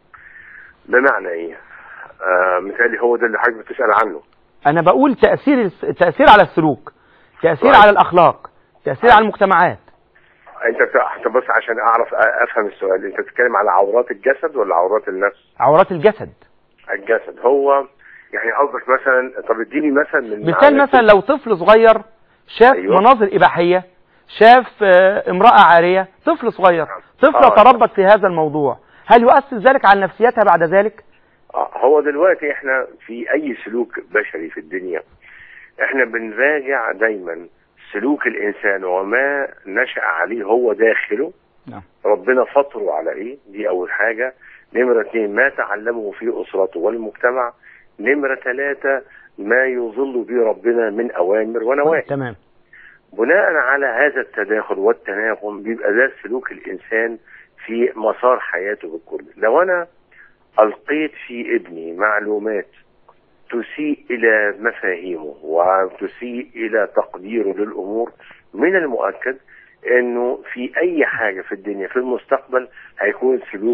بمعنى ايه؟ آه مثالي هو ده اللي حضرتك بتسال عنه انا بقول تأثير الس- تأثير على السلوك تأثير طيب. على الاخلاق تأثير على المجتمعات انت بت- انت بس عشان اعرف أ- افهم السؤال انت بتتكلم على عورات الجسد ولا عورات النفس؟ عورات الجسد الجسد هو يعني قصدك مثلا طب اديني مثلا من مثال معاني مثلا لو طفل صغير شاف أيوة. مناظر إباحية شاف آه، امرأة عارية طفل صغير طفلة آه. تربت في هذا الموضوع هل يؤثر ذلك على نفسيتها بعد ذلك؟ آه، هو دلوقتي احنا في اي سلوك بشري في الدنيا احنا بنراجع دايما سلوك الانسان وما نشأ عليه هو داخله نعم. ربنا فطره على ايه دي اول حاجة نمرة اتنين ما تعلمه في اسرته والمجتمع نمرة ثلاثة ما يظل به ربنا من اوامر ونواهي تمام بناء على هذا التداخل والتناغم بيبقى ده سلوك الانسان في مسار حياته بالكل لو انا القيت في ابني معلومات تسيء الى مفاهيمه وتسيء الى تقديره للامور من المؤكد انه في اي حاجه في الدنيا في المستقبل هيكون سلوك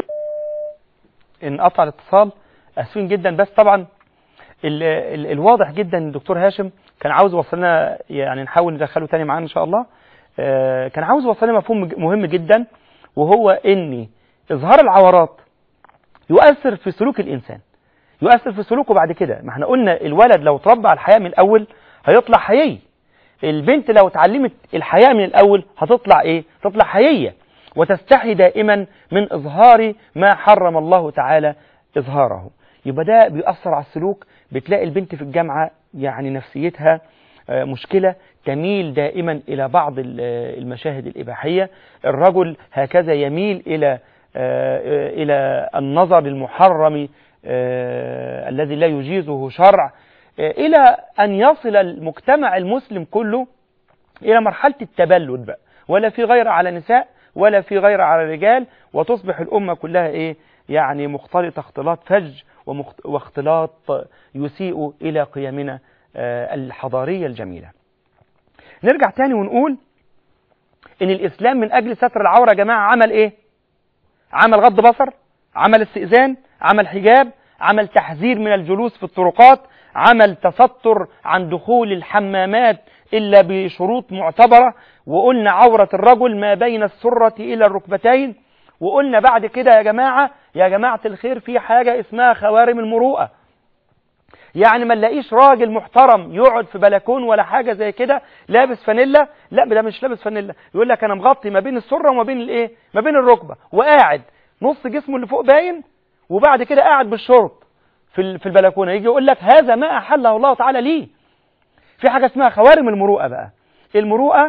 انقطع الاتصال اسفين جدا بس طبعا ال ال الواضح جدا إن الدكتور هاشم كان عاوز يوصلنا يعني نحاول ندخله تاني معانا ان شاء الله آه، كان عاوز يوصلنا مفهوم مج- مهم جدا وهو ان اظهار العورات يؤثر في سلوك الانسان يؤثر في سلوكه بعد كده ما احنا قلنا الولد لو اتربى على الحياة من الاول هيطلع حيي البنت لو اتعلمت الحياة من الاول هتطلع ايه تطلع حيية وتستحي دائما من اظهار ما حرم الله تعالى اظهاره يبقى ده بيأثر على السلوك بتلاقي البنت في الجامعة يعني نفسيتها آه، مشكلة تميل دائما إلى بعض ال- آه، المشاهد الإباحية الرجل هكذا يميل إلى آه، آه، إلى النظر المحرم آه، الذي لا يجيزه شرع آه، إلى أن يصل المجتمع المسلم كله إلى مرحلة التبلد بقى ولا في غير على نساء ولا في غير على رجال وتصبح الأمة كلها إيه يعني مختلطة اختلاط فج ومخت- واختلاط يسيء إلى قيمنا آه، الحضارية الجميلة نرجع تاني ونقول إن الإسلام من أجل ستر العورة يا جماعة عمل إيه عمل غض بصر عمل استئذان عمل حجاب عمل تحذير من الجلوس في الطرقات عمل تستر عن دخول الحمامات إلا بشروط معتبرة وقلنا عورة الرجل ما بين السرة إلى الركبتين وقلنا بعد كده يا جماعة يا جماعة الخير في حاجة اسمها خوارم المروءة يعني ما نلاقيش راجل محترم يقعد في بلكون ولا حاجة زي كده لابس فانيلا لا ده مش لابس فانيلا يقول لك انا مغطي ما بين السرة وما بين الايه ما بين الركبة وقاعد نص جسمه اللي فوق باين وبعد كده قاعد بالشورت في ال- في البلكونه يجي يقول لك هذا ما احله الله تعالى ليه في حاجه اسمها خوارم المروءه بقى المروءه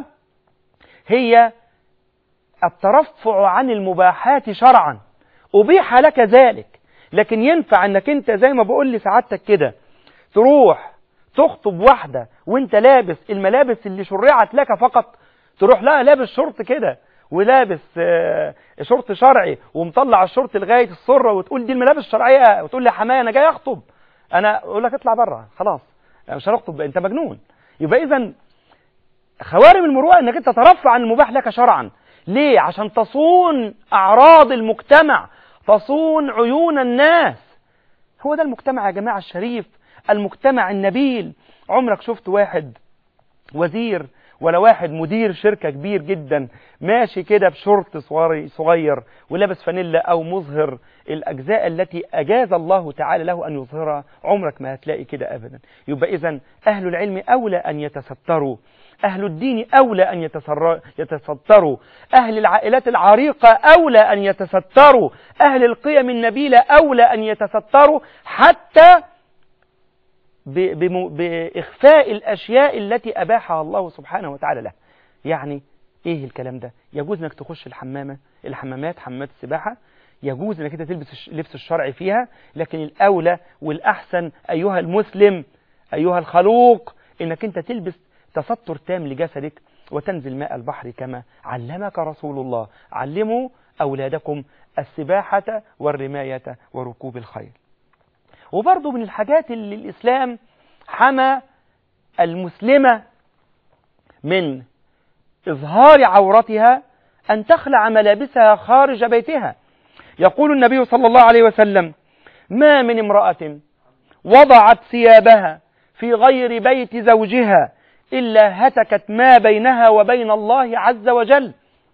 هي الترفع عن المباحات شرعا أبيح لك ذلك لكن ينفع انك انت زي ما بقول لسعادتك كده تروح تخطب واحدة وانت لابس الملابس اللي شرعت لك فقط تروح لها لابس شورت كده ولابس آه، شورت شرعي ومطلع الشورت لغاية السرة وتقول دي الملابس الشرعية وتقول لي يا حماية انا جاي اخطب انا اقول لك اطلع بره خلاص أنا مش هنخطب انت مجنون يبقى اذا خوارم المروءة انك انت ترفع عن المباح لك شرعا ليه عشان تصون اعراض المجتمع تصون عيون الناس هو ده المجتمع يا جماعة الشريف المجتمع النبيل عمرك شفت واحد وزير ولا واحد مدير شركة كبير جدا ماشي كده بشورت صغير- صغير ولابس فانيلا او مظهر الاجزاء التي اجاز الله تعالى له ان يظهرها عمرك ما هتلاقي كده ابدا يبقى اذا اهل العلم اولى ان يتستروا أهل الدين أولى أن يتسر- يتستروا أهل العائلات العريقة أولى أن يتستروا أهل القيم النبيلة أولى أن يتستروا حتى ب- بم- بإخفاء الأشياء التي أباحها الله سبحانه وتعالى له يعني إيه الكلام ده يجوز أنك تخش الحمامة الحمامات حمامات السباحة يجوز أنك أنت تلبس الش- اللبس الشرعي فيها لكن الأولى والأحسن أيها المسلم أيها الخلوق أنك أنت تلبس تستر تام لجسدك وتنزل ماء البحر كما علمك رسول الله علموا أولادكم السباحة والرماية وركوب الخيل وبرضه من الحاجات اللي الإسلام حمى المسلمة من إظهار عورتها أن تخلع ملابسها خارج بيتها يقول النبي صلى الله عليه وسلم ما من امرأة وضعت ثيابها في غير بيت زوجها إلا هتكت ما بينها وبين الله عز وجل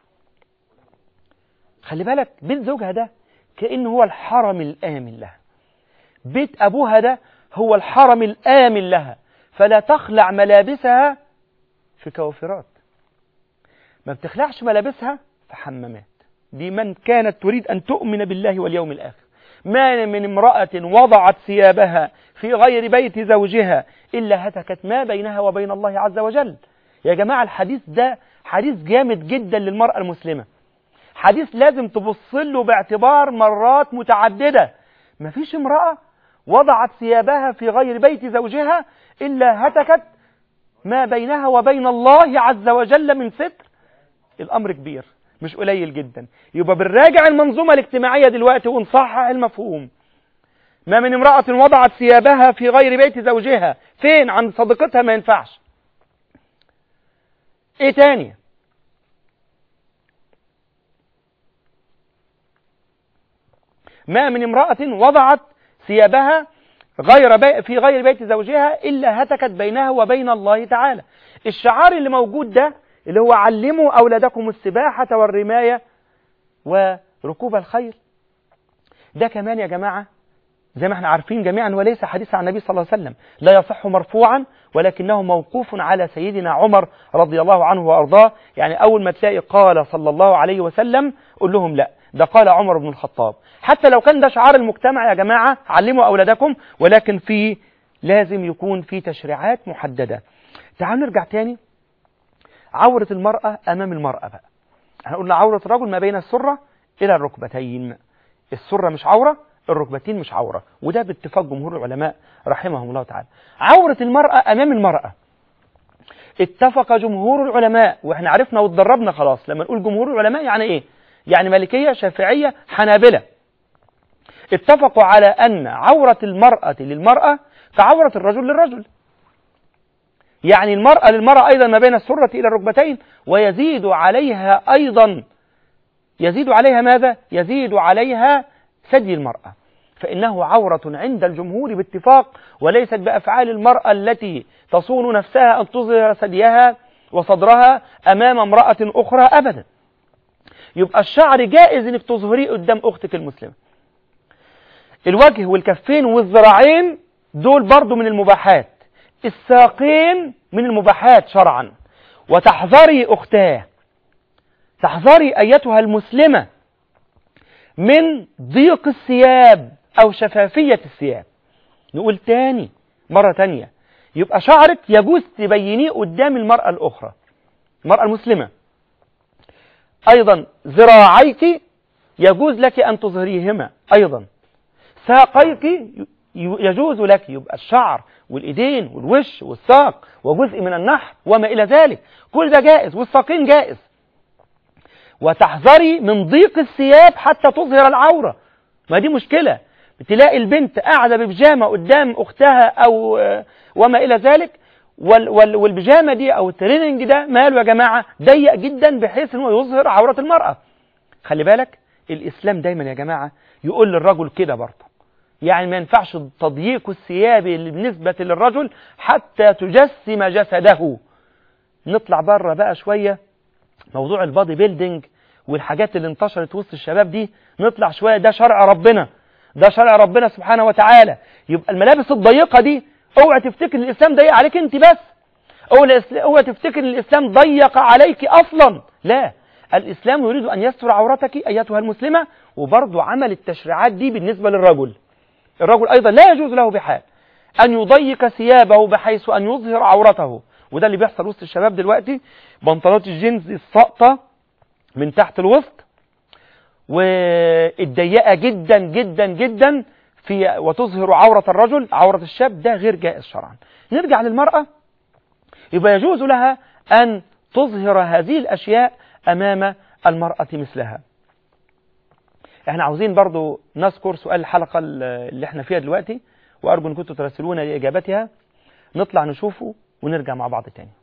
خلي بالك بيت زوجها ده كأنه هو الحرم الآمن لها بيت أبوها ده هو الحرم الآمن لها فلا تخلع ملابسها في كوافرات ما بتخلعش ملابسها في حمامات دي من كانت تريد أن تؤمن بالله واليوم الآخر ما من امرأة وضعت ثيابها في غير بيت زوجها إلا هتكت ما بينها وبين الله عز وجل يا جماعة الحديث ده حديث جامد جدا للمرأة المسلمة حديث لازم تبص له باعتبار مرات متعددة مفيش امرأة وضعت ثيابها في غير بيت زوجها إلا هتكت ما بينها وبين الله عز وجل من ستر الأمر كبير مش قليل جدا يبقى بنراجع المنظومة الاجتماعية دلوقتي ونصحح المفهوم ما من امرأة وضعت ثيابها في غير بيت زوجها فين عند صديقتها ما ينفعش ايه تاني ما من امرأة وضعت ثيابها غير بي في غير بيت زوجها إلا هتكت بينها وبين الله تعالى الشعار اللي موجود ده اللي هو علموا أولادكم السباحة والرماية وركوب الخيل ده كمان يا جماعة زي ما احنا عارفين جميعا وليس حديث عن النبي صلى الله عليه وسلم لا يصح مرفوعا ولكنه موقوف على سيدنا عمر رضي الله عنه وأرضاه يعني أول ما تلاقي قال صلى الله عليه وسلم قول لهم لا ده قال عمر بن الخطاب حتى لو كان ده شعار المجتمع يا جماعة علموا أولادكم ولكن في لازم يكون في تشريعات محددة تعالوا نرجع تاني عورة المرأة أمام المرأة بقى احنا قلنا عورة الرجل ما بين السرة إلى الركبتين السرة مش عورة الركبتين مش عورة وده باتفاق جمهور العلماء رحمهم الله تعالى عورة المرأة أمام المرأة اتفق جمهور العلماء واحنا عرفنا واتدربنا خلاص لما نقول جمهور العلماء يعني ايه يعني مالكية شافعية حنابلة اتفقوا على أن عورة المرأة للمرأة كعورة الرجل للرجل يعني المرأة للمرأة أيضا ما بين السرة إلى الركبتين ويزيد عليها أيضا يزيد عليها ماذا؟ يزيد عليها ثدي المرأة فإنه عورة عند الجمهور باتفاق وليست بأفعال المرأة التي تصون نفسها أن تظهر ثديها وصدرها أمام امرأة أخرى أبدا يبقى الشعر جائز انك تظهريه قدام اختك المسلمة الوجه والكفين والذراعين دول برضو من المباحات الساقين من المباحات شرعا وتحذري اختاه تحذري ايتها المسلمة من ضيق الثياب او شفافية الثياب نقول تاني مرة تانية يبقى شعرك يجوز تبينيه قدام المرأة الاخرى المرأة المسلمة أيضا ذراعيك يجوز لك أن تظهريهما أيضا ساقيك ي- يجوز لك يبقى الشعر والإيدين والوش والساق وجزء من النحر وما إلى ذلك كل ده جائز والساقين جائز وتحذري من ضيق الثياب حتى تظهر العورة ما دي مشكلة تلاقي البنت قاعدة ببجامة قدام أختها أو آه، وما إلى ذلك وال وال والبيجامة دي أو التريننج ده ماله يا جماعة ضيق جدا بحيث أنه يظهر عورة المرأة خلي بالك الإسلام دايما يا جماعة يقول للرجل كده برضه يعني ما ينفعش تضييق الثياب بالنسبة للرجل حتى تجسم جسده نطلع بره بقى شوية موضوع البادي بيلدينج والحاجات اللي انتشرت وسط الشباب دي نطلع شوية ده شرع ربنا ده شرع ربنا سبحانه وتعالى يبقى الملابس الضيقة دي اوعى تفتكر ان الاسلام ضيق عليك انت بس اوعى اوعى تفتكر ان الاسلام ضيق عليك اصلا لا الاسلام يريد ان يستر عورتك ايتها المسلمة وبرضه عمل التشريعات دي بالنسبة للرجل الرجل ايضا لا يجوز له بحال ان يضيق ثيابه بحيث ان يظهر عورته وده اللي بيحصل وسط الشباب دلوقتي بنطلونات الجينز الساقطة من تحت الوسط والضيقة جدا جدا جدا في وتظهر عورة الرجل عورة الشاب ده غير جائز شرعا نرجع للمرأة يبقى يجوز لها أن تظهر هذه الأشياء أمام المرأة مثلها احنا عاوزين برضو نذكر سؤال الحلقة اللي احنا فيها دلوقتي وأرجو أن كنتوا ترسلونا لإجابتها نطلع نشوفه ونرجع مع بعض تاني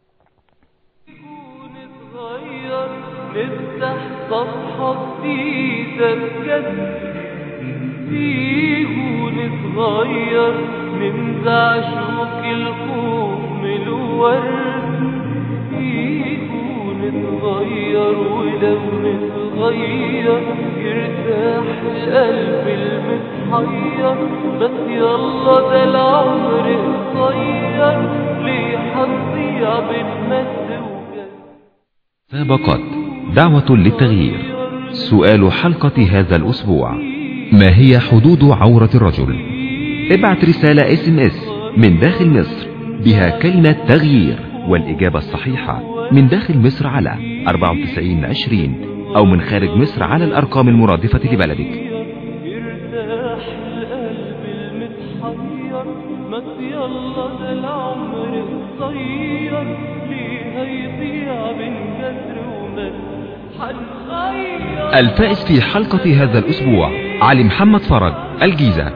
نتغير نفتح صفحة جديدة بجد فيه ونتغير ننزع شوك الخوف من الورد فيه ونتغير ولو نتغير يرتاح القلب المتحير بس يلا ده العمر قصير ليه هنضيع بالمد وجد سابقت دعوة للتغيير سؤال حلقة هذا الأسبوع ما هي حدود عورة الرجل ابعت رسالة اس ام اس من داخل مصر بها كلمة تغيير والإجابة الصحيحة من داخل مصر على 9420 أو من خارج مصر على الأرقام المرادفة لبلدك يرتاح القلب المتحير ما يلا ده العمر قصير ليه هيضيع بين جسر ومد حنغير الفائز في حلقة هذا الأسبوع علي محمد فرج الجيزة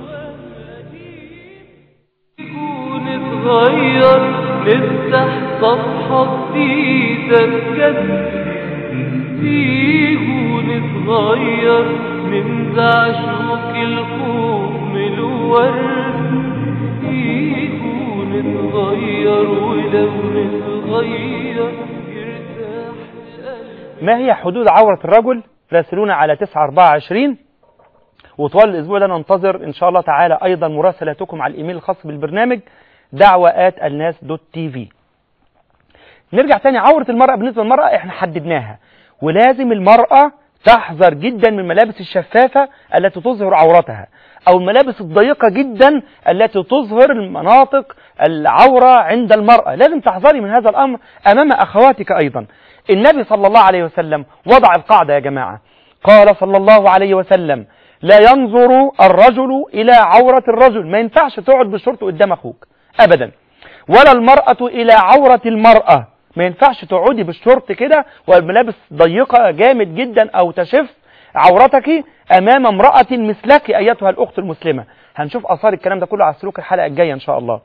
ونتغير نفتح صفحة جديدة بجد فيه ونتغير ننزع شوك الخوف من الورد فيه ونتغير ولو نتغير يرتاح القلب ما هي حدود عورة الرجل راسلونا على 924 وطوال الأسبوع ده ننتظر إن شاء الله تعالى أيضا مراسلاتكم على الإيميل الخاص بالبرنامج دعوة آت الناس دوت تي في نرجع تاني عورة المرأة بالنسبة للمرأة احنا حددناها ولازم المرأة تحذر جدا من الملابس الشفافة التي تظهر عورتها أو الملابس الضيقة جدا التي تظهر المناطق العورة عند المرأة لازم تحذري من هذا الأمر أمام أخواتك أيضا النبي صلى الله عليه وسلم وضع القاعدة يا جماعة قال صلى الله عليه وسلم لا ينظر الرجل إلى عورة الرجل ما ينفعش تقعد بالشرط قدام أخوك أبدا ولا المرأة إلى عورة المرأة ما ينفعش تقعدي بالشورت كده والملابس ضيقة جامد جدا أو تشف عورتك أمام امرأة مثلك أيتها الأخت المسلمة هنشوف أثار الكلام ده كله على سلوك الحلقة الجاية إن شاء الله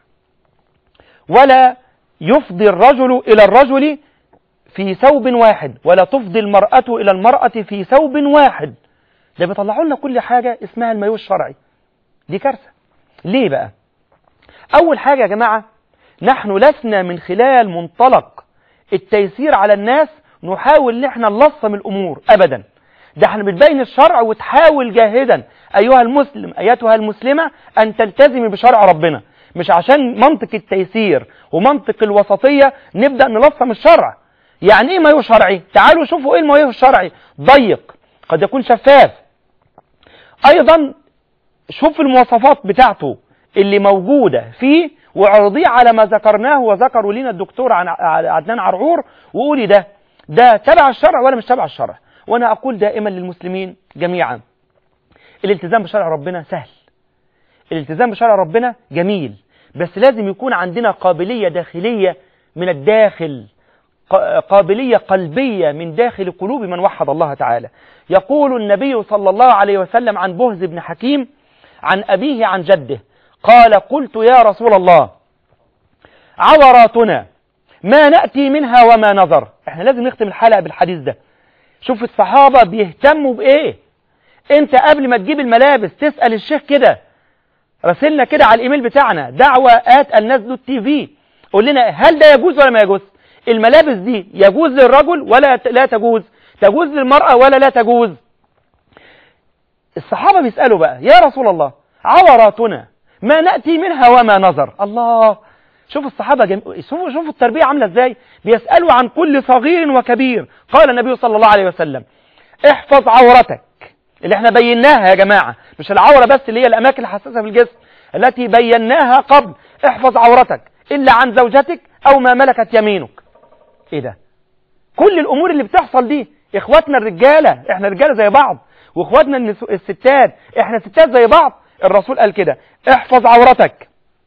ولا يفضي الرجل إلى الرجل في ثوب واحد ولا تفضي المرأة إلى المرأة في ثوب واحد ده بيطلعوا لنا كل حاجة اسمها المايو الشرعي دي كارثة ليه بقى أول حاجة يا جماعة نحن لسنا من خلال منطلق التيسير على الناس نحاول ان احنا نلصم الأمور أبدا ده احنا بتبين الشرع وتحاول جاهدا أيها المسلم أيتها المسلمة أن تلتزمي بشرع ربنا مش عشان منطق التيسير ومنطق الوسطية نبدأ نلصم الشرع يعني ايه مايو شرعي تعالوا شوفوا ايه المايو الشرعي ضيق قد يكون شفاف ايضا شوف المواصفات بتاعته اللي موجودة فيه وعرضيه على ما ذكرناه وذكروا لنا الدكتور عن عدنان عرعور وقولي ده ده تبع الشرع ولا مش تبع الشرع وانا اقول دائما للمسلمين جميعا الالتزام بشرع ربنا سهل الالتزام بشرع ربنا جميل بس لازم يكون عندنا قابلية داخلية من الداخل ق- قابلية قلبية من داخل قلوب من وحد الله تعالى يقول النبي صلى الله عليه وسلم عن بهز بن حكيم عن أبيه عن جده قال قلت يا رسول الله عوراتنا ما نأتي منها وما نظر احنا لازم نختم الحلقة بالحديث ده شوف الصحابة بيهتموا بإيه انت قبل ما تجيب الملابس تسأل الشيخ كده راسلنا كده على الايميل بتاعنا دعوة آت الناس دوت تي في قول لنا هل ده يجوز ولا ما يجوز الملابس دي يجوز للرجل ولا ت- لا تجوز تجوز للمرأة ولا لا تجوز الصحابة بيسألوا بقى يا رسول الله عوراتنا ما نأتي منها وما نظر الله شوفوا الصحابة جم... شوفوا شوفوا التربية عاملة ازاي بيسألوا عن كل صغير وكبير قال النبي صلى الله عليه وسلم احفظ عورتك اللي احنا بيناها يا جماعة مش العورة بس اللي هي الأماكن الحساسة في الجسم التي بيناها قبل احفظ عورتك إلا عن زوجتك أو ما ملكت يمينك ايه ده كل الأمور اللي بتحصل دي إخواتنا الرجالة احنا رجالة زي بعض وإخواتنا النسو- الستات احنا ستات زي بعض الرسول قال كده احفظ عورتك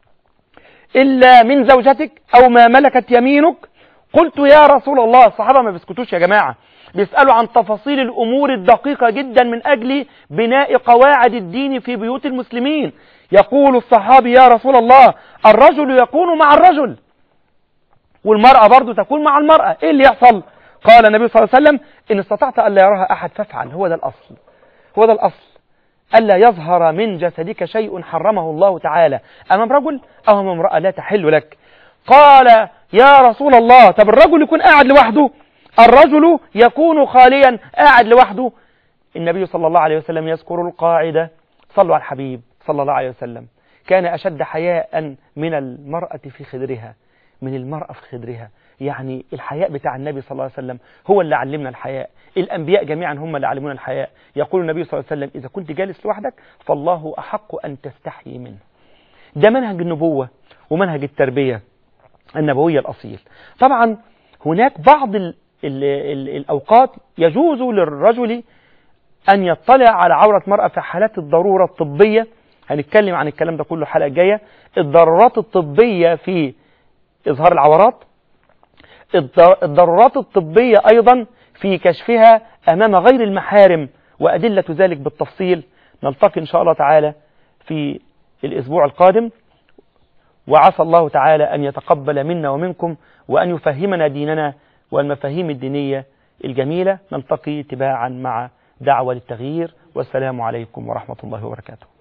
إلا من زوجتك أو ما ملكت يمينك قلت يا رسول الله الصحابة ما بيسكتوش يا جماعة بيسألوا عن تفاصيل الأمور الدقيقة جدا من أجل بناء قواعد الدين في بيوت المسلمين يقول الصحابي يا رسول الله الرجل يكون مع الرجل والمرأة برضو تكون مع المرأة إيه اللي يحصل قال النبي صلى الله عليه وسلم إن استطعت ألا يراها أحد فافعل هو ده الأصل هو ده الأصل ألا يظهر من جسدك شيء حرمه الله تعالى أمام رجل أو أمام امرأة لا تحل لك قال يا رسول الله طب الرجل يكون قاعد لوحده الرجل يكون خاليا قاعد لوحده النبي صلى الله عليه وسلم يذكر القاعدة صلوا على الحبيب صلى الله عليه وسلم كان أشد حياء من المرأة في خدرها من المرأة في خدرها يعني الحياء بتاع النبي صلى الله عليه وسلم هو اللي علمنا الحياء الأنبياء جميعا هم اللي علمونا الحياء يقول النبي صلى الله عليه وسلم إذا كنت جالس لوحدك فالله أحق أن تستحيي منه ده منهج النبوة ومنهج التربية النبوية الأصيل طبعا هناك بعض ال ال ال الأوقات يجوز للرجل أن يطلع على عورة مرأة في حالات الضرورة الطبية هنتكلم عن الكلام ده كله حلقة جاية الضرورات الطبية في إظهار العورات الض- الضرورات الطبية أيضا في كشفها أمام غير المحارم وأدلة ذلك بالتفصيل نلتقي إن شاء الله تعالى في الأسبوع القادم وعسى الله تعالى أن يتقبل منا ومنكم وأن يفهمنا ديننا والمفاهيم الدينية الجميلة نلتقي تباعا مع دعوة للتغيير والسلام عليكم ورحمة الله وبركاته